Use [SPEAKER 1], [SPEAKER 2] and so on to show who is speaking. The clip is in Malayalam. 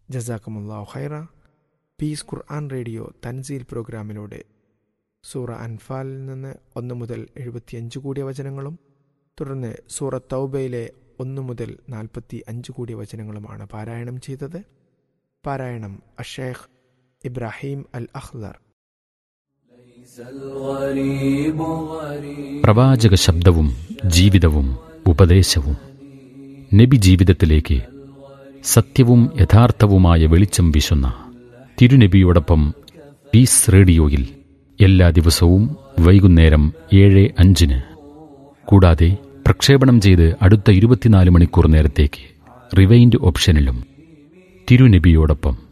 [SPEAKER 1] ജസാക്കമുല്ലാഹു ഖൈറ പീസ് ഖുർആൻ റേഡിയോ തൻസീൽ പ്രോഗ്രാമിലൂടെ സൂറ അൻഫാലിൽ നിന്ന് ഒന്ന് മുതൽ എഴുപത്തിയഞ്ച് കൂടിയ വചനങ്ങളും തുടർന്ന് സൂറ തൗബയിലെ ഒന്ന് മുതൽ നാൽപ്പത്തി അഞ്ച് കൂടിയ വചനങ്ങളുമാണ് പാരായണം ചെയ്തത് പാരായണം അഷേഖ് ഇബ്രാഹിം അൽ അഖ്ലർ
[SPEAKER 2] പ്രവാചക ശബ്ദവും ജീവിതവും ഉപദേശവും നബി ജീവിതത്തിലേക്ക് സത്യവും യഥാർത്ഥവുമായ വെളിച്ചം വീശുന്ന തിരുനബിയോടൊപ്പം പീസ് റേഡിയോയിൽ എല്ലാ ദിവസവും വൈകുന്നേരം ഏഴ് അഞ്ചിന് കൂടാതെ പ്രക്ഷേപണം ചെയ്ത് അടുത്ത ഇരുപത്തിനാല് മണിക്കൂർ നേരത്തേക്ക് റിവൈൻഡ് ഓപ്ഷനിലും തിരുനബിയോടൊപ്പം